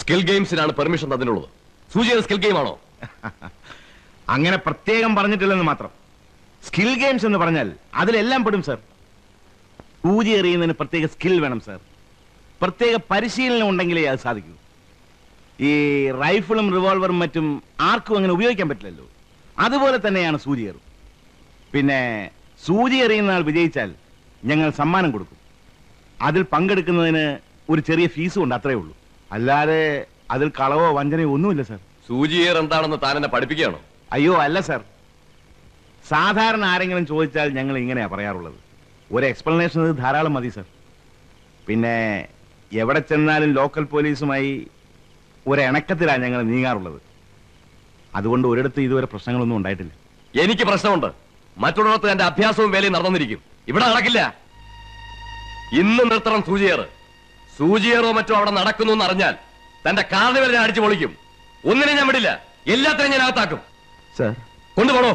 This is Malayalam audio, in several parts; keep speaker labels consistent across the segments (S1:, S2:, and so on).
S1: സ്കിൽ ഗെയിംസിനാണ് പെർമിഷൻ തന്നിട്ടുള്ളത് സൂചിയുടെ സ്കിൽ ഗെയിം ആണോ
S2: അങ്ങനെ പ്രത്യേകം പറഞ്ഞിട്ടില്ലെന്ന് മാത്രം സ്കിൽ ഗെയിംസ് എന്ന് പറഞ്ഞാൽ അതിലെല്ലാം പെടും സർ പൂജ എറിയുന്നതിന് പ്രത്യേക സ്കിൽ വേണം സർ പ്രത്യേക പരിശീലനം ഉണ്ടെങ്കിലേ അത് സാധിക്കൂ ഈ റൈഫിളും റിവോൾവറും മറ്റും ആർക്കും അങ്ങനെ ഉപയോഗിക്കാൻ പറ്റില്ലല്ലോ അതുപോലെ തന്നെയാണ് സൂചിയേറും പിന്നെ സൂചി എറിയുന്ന ആൾ വിജയിച്ചാൽ ഞങ്ങൾ സമ്മാനം കൊടുക്കും അതിൽ പങ്കെടുക്കുന്നതിന് ഒരു ചെറിയ ഫീസും ഉണ്ട് അത്രേ ഉള്ളൂ അല്ലാതെ അതിൽ കളവോ വഞ്ചനയോ ഒന്നുമില്ല സർ
S1: സൂചിയേർ എന്താണെന്ന് താൻ എന്നെ പഠിപ്പിക്കുകയാണോ
S2: അയ്യോ അല്ല സർ സാധാരണ ആരെങ്കിലും ചോദിച്ചാൽ ഞങ്ങൾ ഇങ്ങനെയാ പറയാറുള്ളത് ഒരു എക്സ്പ്ലനേഷൻ ഇത് ധാരാളം മതി സർ പിന്നെ എവിടെ ചെന്നാലും ലോക്കൽ പോലീസുമായി ഒരു ഇണക്കത്തിലാണ് ഞങ്ങൾ നീങ്ങാറുള്ളത് അതുകൊണ്ട് ഒരിടത്ത് ഇതുവരെ പ്രശ്നങ്ങളൊന്നും ഉണ്ടായിട്ടില്ല
S1: എനിക്ക് പ്രശ്നമുണ്ട് മറ്റുള്ളിടത്ത് എന്റെ അഭ്യാസവും വേലയും നടന്നിരിക്കും ഇവിടെ നടക്കില്ല ഇന്ന് നിർത്തണം സൂചിയേറ് സൂചിയേറോ മറ്റോ അവിടെ നടക്കുന്നു എന്ന് അറിഞ്ഞാൽ തന്റെ കാർണിവൽ ഞാൻ അടിച്ചു പൊളിക്കും ഒന്നിനെ ഞാൻ വിടില്ല എല്ലാത്തിനും ഞാൻ അകത്താക്കും
S2: സർ
S1: കൊണ്ടുപോണോ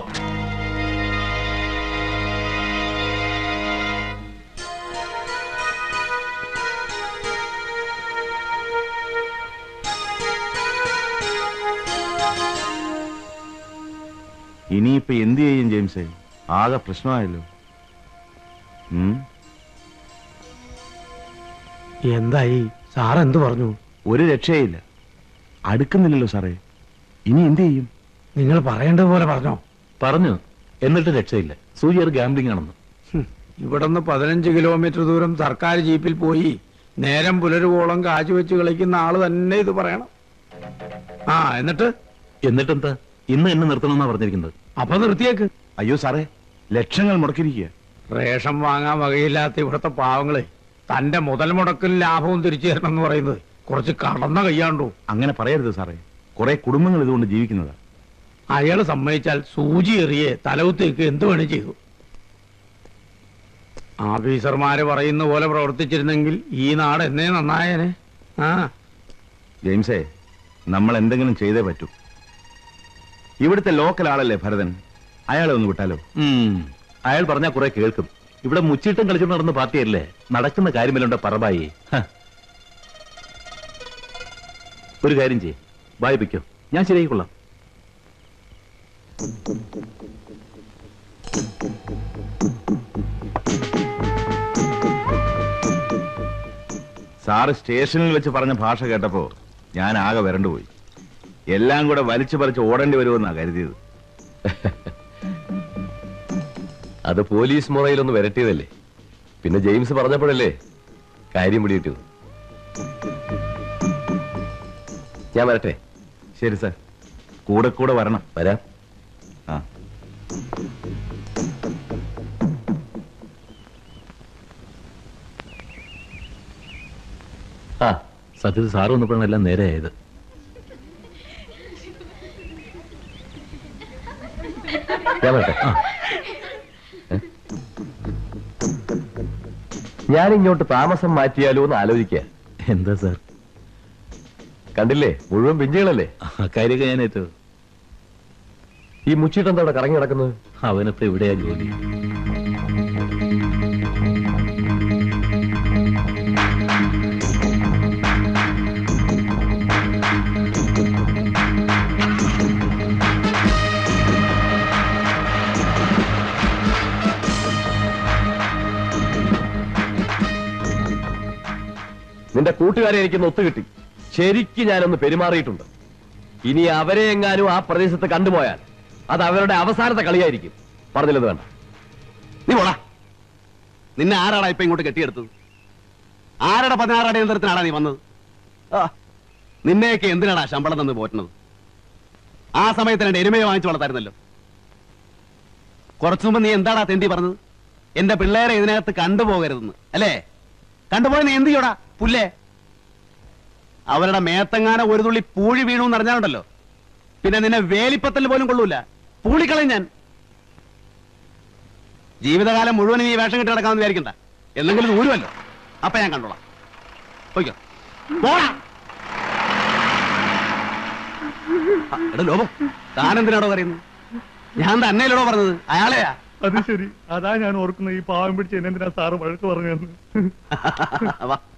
S2: ഇനിയിപ്പോ എന്ത് ചെയ്യും ജെയിംസേ ആകെ പ്രശ്നമായല്ലോ ഉം?
S3: എന്തായി സാർ എന്ത് പറഞ്ഞു
S2: ഒരു രക്ഷയില്ല അടുക്കുന്നില്ലല്ലോ സാറേ ഇനി എന്ത് ചെയ്യും
S3: നിങ്ങൾ പറയേണ്ടതുപോലെ പറഞ്ഞോ
S4: പറഞ്ഞു എന്നിട്ട് രക്ഷയില്ല സൂചിയർ ഗാംബ്ലിംഗ് ആണെന്ന്
S3: ഇവിടുന്ന് പതിനഞ്ച് കിലോമീറ്റർ ദൂരം സർക്കാർ ജീപ്പിൽ പോയി നേരം പുലരുവോളം കാശ് വെച്ച് കളിക്കുന്ന ആള് തന്നെ ഇത് പറയണം ആ എന്നിട്ട്
S4: എന്നിട്ടെന്താ ഇന്ന് എന്നെ നിർത്തണമെന്നാ പറഞ്ഞിരിക്കുന്നത്
S3: അപ്പൊ നിർത്തിയേക്ക്
S2: അയ്യോ സാറേ ലക്ഷങ്ങൾ മുടക്കിയിരിക്കുക
S3: റേഷൻ വാങ്ങാൻ വകയില്ലാത്ത ഇവിടുത്തെ പാവങ്ങളെ തന്റെ മുതൽ മുടക്കലും ലാഭവും തിരിച്ചു തരണം എന്ന് പറയുന്നത് കുറച്ച് കടന്ന കയ്യാണ്ടോ
S2: അങ്ങനെ പറയരുത് സാറേ കുറെ കുടുംബങ്ങൾ ഇതുകൊണ്ട് ജീവിക്കുന്നതാ
S3: അയാള് സമ്മതിച്ചാൽ സൂചി എറിയെ തലവുത്തേക്ക് എന്ത് വേണേ ചെയ്തു ഓഫീസർമാര് പറയുന്ന പോലെ പ്രവർത്തിച്ചിരുന്നെങ്കിൽ ഈ നാട് എന്നേ നന്നായേനെ ആ
S2: ജെയിംസേ നമ്മൾ എന്തെങ്കിലും ചെയ്തേ പറ്റൂ ഇവിടുത്തെ ലോക്കൽ ആളല്ലേ ഭരതൻ അയാളെ ഒന്ന് വിട്ടാലോ
S4: ഉം. അയാൾ പറഞ്ഞാ കുറെ കേൾക്കും ഇവിടെ മുച്ചിട്ടും കളിച്ചുകൊണ്ട് നടന്ന പാർട്ടിയല്ലേ നടക്കുന്ന കാര്യമില്ലുണ്ട പറമ്പായി ഹ. ഒരു കാര്യം ചെയ്യേ വായിപ്പിക്കോ ഞാൻ ശരിയായിക്കൊള്ളാം
S2: സാറ് സ്റ്റേഷനിൽ വെച്ച് പറഞ്ഞ ഭാഷ കേട്ടപ്പോ ഞാൻ ആകെ വരണ്ടുപോയി എല്ലാം കൂടെ വലിച്ചു പറിച്ച് ഓടേണ്ടി വരുമെന്നാ കരുതിയത്
S1: അത് പോലീസ് മുറയിലൊന്ന് വരട്ടിയതല്ലേ പിന്നെ ജെയിംസ് പറഞ്ഞപ്പോഴല്ലേ കാര്യം പിടികിട്ടത് ഞാൻ വരട്ടെ
S2: ശരി സാർ കൂടെ കൂടെ വരണം
S1: വരാം
S2: ആ
S4: ആ സത്യത്തിൽ സാറ് വന്നപ്പോഴാണ് എല്ലാം നേരെ ആയത്
S1: ഞാൻ വരട്ടെ ഞാൻ ഇങ്ങോട്ട് താമസം മാറ്റിയാലോ എന്ന് ആലോചിക്കുക
S4: എന്താ സാർ
S1: കണ്ടില്ലേ മുഴുവൻ പിഞ്ചുകളല്ലേ
S4: അക്കാര്യമൊക്കെ ഞാൻ ഏറ്റു
S1: ഈ മുച്ചിട്ട് എന്താ അവിടെ കറങ്ങി നടക്കുന്നത്
S4: അവനിപ്പോ ഇവിടെയാ ജോലി
S1: നിന്റെ കൂട്ടുകാരെ എനിക്കൊന്ന് ഒത്തുകിട്ടി ശരിക്ക് ഞാനൊന്ന് പെരുമാറിയിട്ടുണ്ട് ഇനി അവരെ എങ്ങാനും ആ പ്രദേശത്ത് കണ്ടുപോയാൽ അത് അവരുടെ അവസാനത്തെ കളിയായിരിക്കും പറഞ്ഞില്ലത് വേണ്ട
S5: നീ പോടാ നിന്നെ ആരാടാ ഇപ്പൊ ഇങ്ങോട്ട് കെട്ടിയെടുത്തത് ആരുടെ പതിനാറ് അടിയന്തരത്തിനാടാ നീ വന്നത് ആ നിന്നെയൊക്കെ എന്തിനാടാ ശമ്പളം തന്ന് പോറ്റുന്നത് ആ സമയത്ത് രണ്ട് എരുമയെ വാങ്ങിച്ചു വളർത്തായിരുന്നല്ലോ കുറച്ചു മുമ്പ് നീ എന്താടാ തെണ്ടി പറഞ്ഞത് എന്റെ പിള്ളേരെ ഇതിനകത്ത് കണ്ടുപോകരുതെന്ന് അല്ലേ കണ്ടുപോയി നീ എന്ത് ചെയ്യോടാ പുല്ലേ അവരുടെ മേത്തങ്ങാന ഒരു തുള്ളി പൂഴി വീണു എന്ന് അറിഞ്ഞാലുണ്ടല്ലോ പിന്നെ നിന്നെ വേലിപ്പത്തൽ പോലും കൊള്ളൂല പൂളിക്കളയും ഞാൻ ജീവിതകാലം മുഴുവൻ നീ വേഷം കെട്ടി നടക്കാമെന്ന് വിചാരിക്കണ്ട എന്തെങ്കിലും ദൂരമല്ലോ അപ്പൊ ഞാൻ കണ്ടോളാം പോയിക്കോ പോടാ ആ, എടാ ലോപം താനെന്തിനാടോ പറയുന്നത് ഞാൻ തന്നെയല്ലോ പറഞ്ഞത് അയാളെയാ
S6: അത് ശരി അതാ ഞാൻ ഓർക്കുന്നത് ഈ പാവം പിടിച്ച് എന്നെ എന്തിനാ സാറ് വഴക്ക് പറഞ്ഞതെന്ന്
S5: വാ